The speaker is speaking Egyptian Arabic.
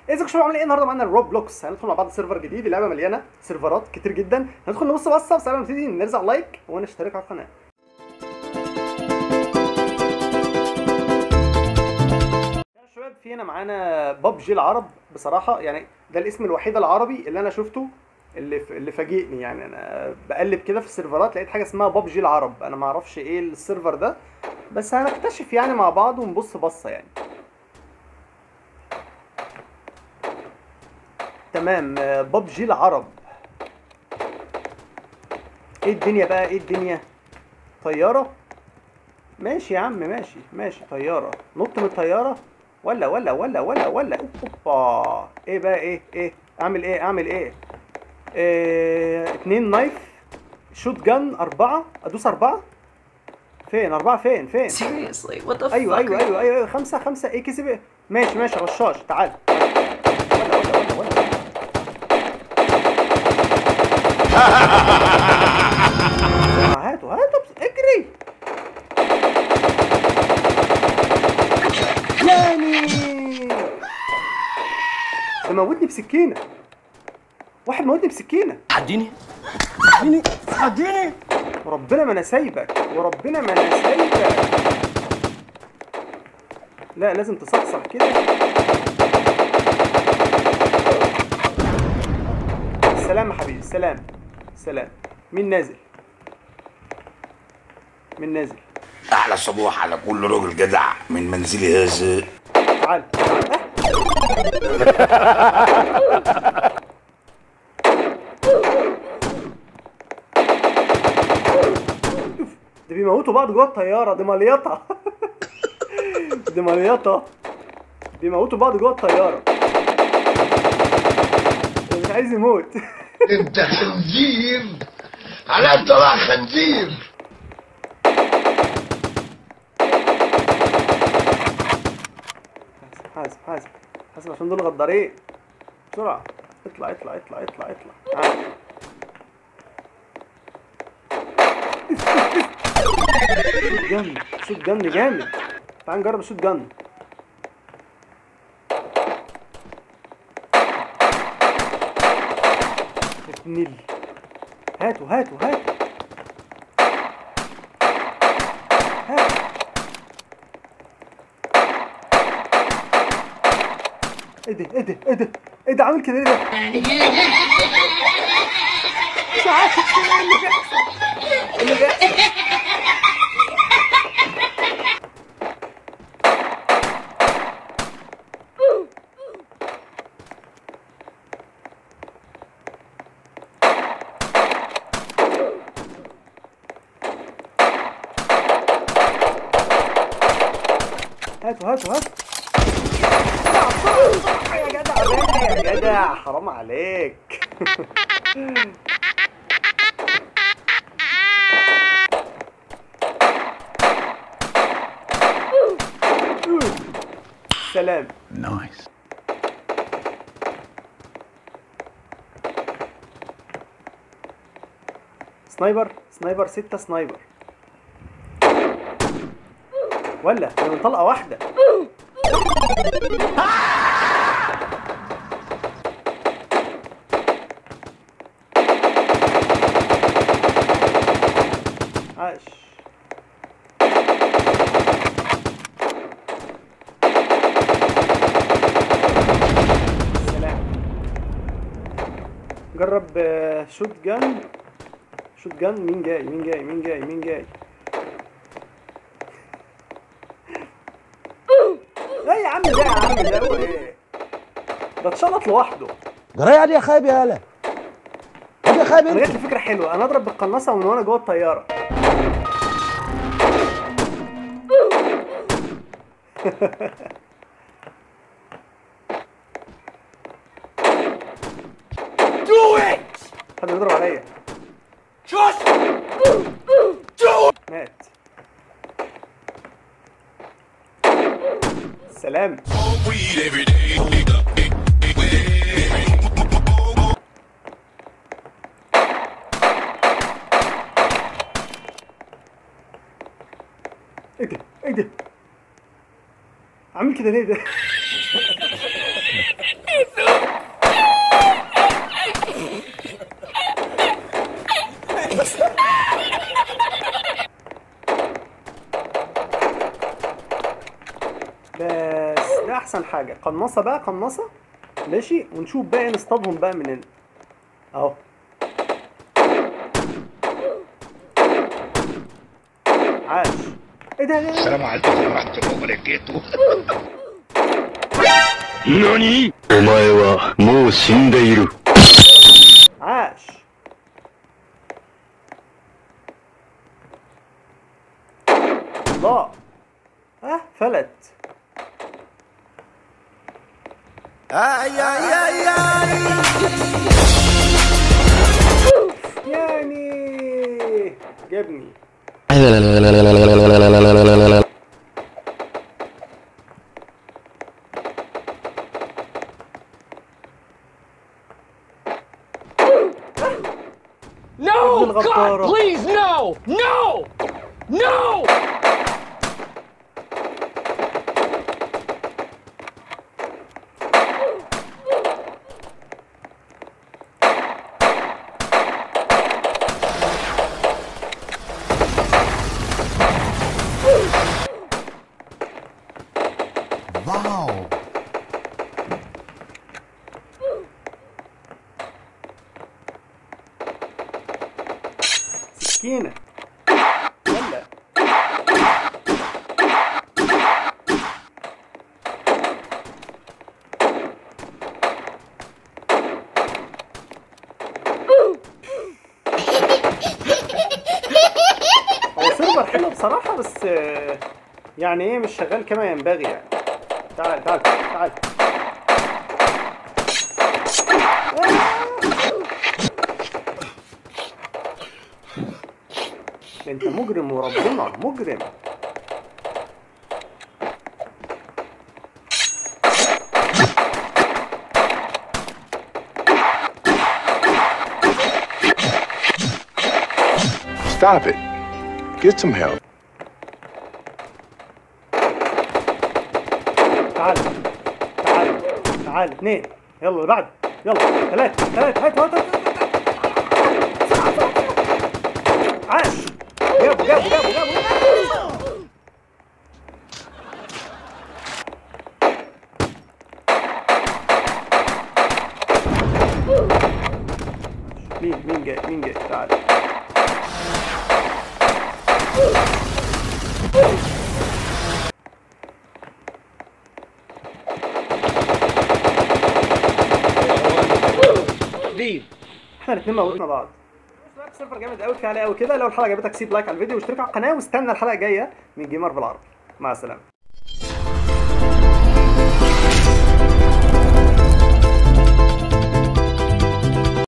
ازيكم شباب عاملين ايه النهارده معانا روبلوكس هندخل مع بعض سيرفر جديد اللعبه مليانه سيرفرات كتير جدا هندخل نبص بصه بس قبل ما نبتدي نرزع لايك ونشترك على القناه يا شباب في هنا معانا ببجي العرب بصراحه يعني ده الاسم الوحيد العربي اللي انا شفته اللي ف... اللي فاجئني يعني انا بقلب كده في السيرفرات لقيت حاجه اسمها ببجي العرب انا ما اعرفش ايه السيرفر ده بس هنكتشف يعني مع بعض ونبص بصه يعني تمام آه، ببجي العرب ايه الدنيا بقى ايه الدنيا طيارة ماشي يا عم ماشي ماشي طيارة نط من الطيارة ولا ولا ولا ولا ولا اوبا ايه بقى ايه ايه اعمل ايه اعمل ايه, إيه اتنين نايف شوت جن اربعة ادوس اربعة فين اربعة فين فين Seriously, what the ايوه fuck? ايوه are you- ايوه ايوه ايوه خمسة خمسة ايه كسب ايه ماشي ماشي رشاش تعال ولا ولا ولا ولا هاتوا هاتوا بس- اجري يعني ده موتني بسكينة واحد موتني بسكينة عديني عديني عديني وربنا ما انا سايبك وربنا ما انا سايبك لا لازم تصحصح كده السلام يا حبيبي السلام السلام مين نازل مين نازل احلى صباح على كل راجل جدع من منزلي هذا تعال تعال. ده بيموتوا بعض جوه الطيارة دي مليطة دي مليطة بيموتوا بعض جوه الطيارة ده مش عايز يموت انت خنزير على طلع خنزير حاسب حاسب حاسب عشان دول غدارين بسرعة اطلع اطلع اطلع اطلع اطلع تعال. شوت جن شوت جن جامد تعال نجرب الشوت جن اتنيل هاتوا هاتوا هاتوا هاتوا ايه ده ايه ده ايه ده ايه ده عامل كده ايه ده مش عارف ايه اللي بيحصل إيه اللي بيحصل هاتوا هاتوا هاتوا يا جدع بقى يا جدع حرام عليك سلام نايس سنايبر سنايبر ستة سنايبر ولا ده من طلقة واحدة عاش سلام جرب آه، شوت جن شوت جن مين جاي مين جاي مين جاي مين جاي لا يا عم ده يا عم ده هو ايه ده اتشلط لوحده جرايه يا خايب يا هلا طب يا خايب انا انت جات لي فكره حلوه انا اضرب بالقناصه من وانا جوه الطياره حد بيضرب عليا مات سلام ايه ده ايه ده عامل كده ليه ده احسن حاجه قناصه بقى قناصه ماشي ونشوف بقى نصطادهم بقى من هنا اهو عاش ايه ده ده- ده السلام عليكم ورحمة الله وبركاته 何お前はもう死んでいる。 عاش الله اه فلت يعني جابني No! ابن الغدارة. God, please, no! No! No! واو سكينة ولا هو سيرفر حلو بصراحة بس آه، يعني ايه مش شغال كما ينبغي يعني تعال تعال تعال انت مجرم وربنا مجرم Stop it. Get some help. تعال تعال تعال اثنين يلا اللي بعد يلا ثلاثة ثلاثة هات هات هات عاش جابوا جابوا جابوا جابوا مين مين جاي مين جاي تعال احنا الاثنين موتنا بعض سيرفر جامد قوي كفايه عليه قوي كده لو الحلقه عجبتك سيب لايك على الفيديو واشترك على القناه واستنى الحلقه الجايه من جيمر بالعربي مع السلامه